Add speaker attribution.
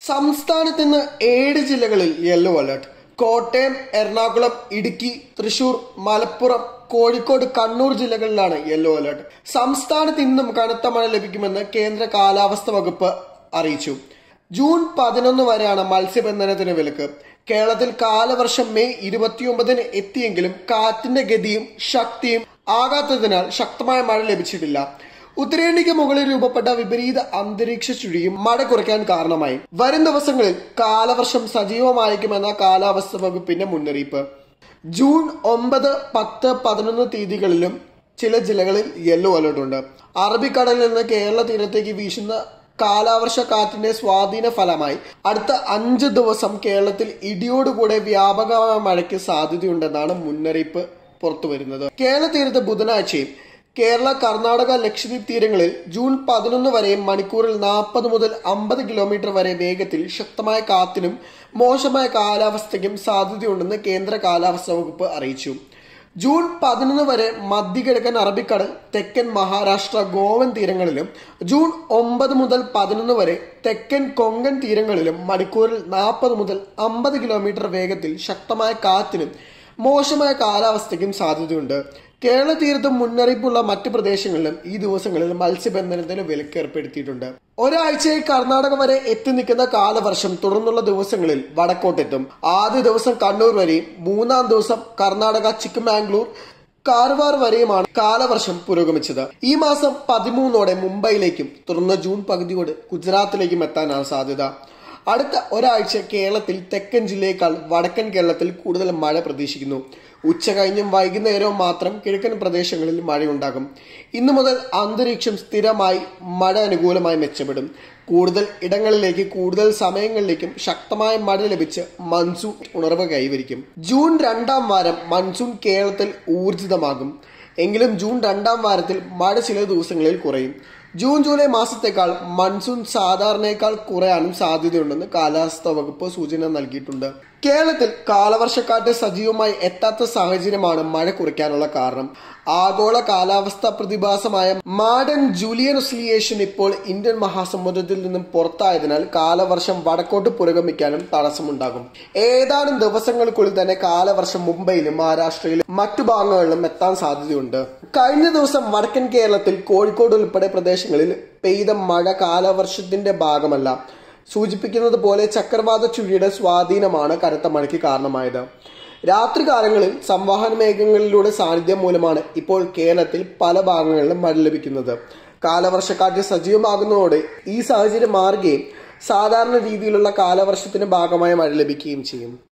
Speaker 1: സംസ്ഥാനത്ത് ഇന്ന് ഏഴ് ജില്ലകളിൽ യെല്ലോ അലർട്ട് കോട്ടയം എറണാകുളം ഇടുക്കി തൃശൂർ മലപ്പുറം കോഴിക്കോട് കണ്ണൂർ ജില്ലകളിലാണ് യെല്ലോ അലർട്ട് സംസ്ഥാനത്ത് ഇന്നും കനത്ത മഴ ലഭിക്കുമെന്ന് കേന്ദ്ര കാലാവസ്ഥ വകുപ്പ് അറിയിച്ചു ജൂൺ പതിനൊന്ന് വരെയാണ് മത്സ്യബന്ധനത്തിന് വിലക്ക് കേരളത്തിൽ കാലവർഷം മെയ് ഇരുപത്തിയൊമ്പതിന് എത്തിയെങ്കിലും കാറ്റിന്റെ ഗതിയും ശക്തിയും ആകാത്തതിനാൽ ശക്തമായ മഴ ലഭിച്ചിട്ടില്ല ഉത്തരേന്ത്യക്ക് മുകളിൽ രൂപപ്പെട്ട വിപരീത അന്തരീക്ഷ ചുഴിയും മഴ കുറയ്ക്കാൻ കാരണമായി വരും ദിവസങ്ങളിൽ കാലവർഷം സജീവമായിരിക്കുമെന്ന കാലാവസ്ഥ വകുപ്പിന്റെ മുന്നറിയിപ്പ് ജൂൺ ഒമ്പത് പത്ത് പതിനൊന്ന് തീയതികളിലും ചില ജില്ലകളിൽ യെല്ലോ അലർട്ട് ഉണ്ട് അറബിക്കടലിൽ നിന്ന് കേരള തീരത്തേക്ക് വീശുന്ന കാലാവർഷ കാറ്റിന്റെ സ്വാധീന ഫലമായി അടുത്ത അഞ്ച് ദിവസം കേരളത്തിൽ ഇടിയോടുകൂടെ വ്യാപകമായ മഴയ്ക്ക് സാധ്യതയുണ്ടെന്നാണ് മുന്നറിയിപ്പ് പുറത്തുവരുന്നത് കേരള തീരത്ത് ബുധനാഴ്ചയും കേരള കർണാടക ലക്ഷദ്വീപ് തീരങ്ങളിൽ ജൂൺ പതിനൊന്ന് വരെ മണിക്കൂറിൽ നാൽപ്പത് മുതൽ അമ്പത് കിലോമീറ്റർ വരെ വേഗത്തിൽ ശക്തമായ കാറ്റിനും മോശമായ കാലാവസ്ഥയ്ക്കും സാധ്യതയുണ്ടെന്ന് കേന്ദ്ര കാലാവസ്ഥാ വകുപ്പ് അറിയിച്ചു ജൂൺ പതിനൊന്ന് വരെ മധ്യകിഴക്കൻ അറബിക്കടൽ തെക്കൻ മഹാരാഷ്ട്ര ഗോവൻ തീരങ്ങളിലും ജൂൺ ഒമ്പത് മുതൽ പതിനൊന്ന് വരെ തെക്കൻ കൊങ്കൺ തീരങ്ങളിലും മണിക്കൂറിൽ നാൽപ്പത് മുതൽ അമ്പത് കിലോമീറ്റർ വേഗത്തിൽ ശക്തമായ കാറ്റിനും മോശമായ കാലാവസ്ഥയ്ക്കും സാധ്യതയുണ്ട് കേരള തീരത്തും മുന്നറിയിപ്പുള്ള മറ്റു പ്രദേശങ്ങളിലും ഈ ദിവസങ്ങളിൽ മത്സ്യബന്ധനത്തിന് വിലക്ക് ഏർപ്പെടുത്തിയിട്ടുണ്ട് ഒരാഴ്ചയിൽ കർണാടക വരെ എത്തി നിൽക്കുന്ന കാലവർഷം തുടർന്നുള്ള ദിവസങ്ങളിൽ വടക്കോട്ടെത്തും ആദ്യ ദിവസം കണ്ണൂർ വരെയും മൂന്നാം ദിവസം കർണാടക ചിക്കമാംഗ്ലൂർ കാർവാർ വരെയുമാണ് കാലവർഷം പുരോഗമിച്ചത് ഈ മാസം പതിമൂന്നോടെ മുംബൈയിലേക്കും തുടർന്ന് ജൂൺ പകുതിയോടെ ഗുജറാത്തിലേക്കും എത്താനാണ് സാധ്യത അടുത്ത ഒരാഴ്ച കേരളത്തിൽ തെക്കൻ ജില്ലയേക്കാൾ വടക്കൻ കേരളത്തിൽ കൂടുതൽ മഴ പ്രതീക്ഷിക്കുന്നു ഉച്ച കഴിഞ്ഞും വൈകുന്നേരവും മാത്രം കിഴക്കൻ പ്രദേശങ്ങളിൽ മഴയുണ്ടാകും ഇന്നു മുതൽ അന്തരീക്ഷം സ്ഥിരമായി മഴ അനുകൂലമായി മെച്ചപ്പെടും കൂടുതൽ ഇടങ്ങളിലേക്ക് കൂടുതൽ സമയങ്ങളിലേക്കും ശക്തമായ മഴ ലഭിച്ച് മൺസൂൺ ഉണർവ് കൈവരിക്കും ജൂൺ രണ്ടാം വാരം മൺസൂൺ കേരളത്തിൽ ഊർജിതമാകും എങ്കിലും ജൂൺ രണ്ടാം വാരത്തിൽ മഴ ചില ദിവസങ്ങളിൽ കുറയും ജൂൺ ജൂലൈ മാസത്തേക്കാൾ മൺസൂൺ സാധാരണയേക്കാൾ കുറയാനും സാധ്യതയുണ്ടെന്ന് കാലാവസ്ഥാ വകുപ്പ് സൂചന നൽകിയിട്ടുണ്ട് കേരളത്തിൽ കാലവർഷക്കാറ്റ് സജീവമായി എത്താത്ത സാഹചര്യമാണ് മഴ കുറയ്ക്കാനുള്ള കാരണം ആഗോള കാലാവസ്ഥാ പ്രതിഭാസമായ മാഡൻ ജൂലിയൻ ഒസിലിയേഷൻ ഇപ്പോൾ ഇന്ത്യൻ മഹാസമുദ്രത്തിൽ നിന്നും പുറത്തായതിനാൽ കാലവർഷം വടക്കോട്ട് പുരോഗമിക്കാനും തടസ്സമുണ്ടാകും ഏതാനും ദിവസങ്ങൾക്കുള്ളിൽ തന്നെ കാലവർഷം മുംബൈയിലും മഹാരാഷ്ട്രയിലും മറ്റു ഭാഗങ്ങളിലും എത്താൻ സാധ്യതയുണ്ട് കഴിഞ്ഞ ദിവസം വടക്കൻ കേരളത്തിൽ കോഴിക്കോട് ഉൾപ്പെടെ പ്രദേശങ്ങളിൽ പെയ്ത മഴ കാലവർഷത്തിന്റെ ഭാഗമല്ല സൂചിപ്പിക്കുന്നത് പോലെ ചക്രവാത ചുഴിയുടെ സ്വാധീനമാണ് കനത്ത മഴയ്ക്ക് കാരണമായത് രാത്രികാലങ്ങളിൽ സംവഹന മേഘങ്ങളിലൂടെ സാന്നിധ്യം മൂലമാണ് ഇപ്പോൾ കേരളത്തിൽ പല ഭാഗങ്ങളിലും മഴ ലഭിക്കുന്നത് കാലവർഷക്കാറ്റ് സജീവമാകുന്നതോടെ ഈ സാഹചര്യം മാറുകയും സാധാരണ രീതിയിലുള്ള കാലവർഷത്തിന്റെ ഭാഗമായ മഴ ലഭിക്കുകയും ചെയ്യും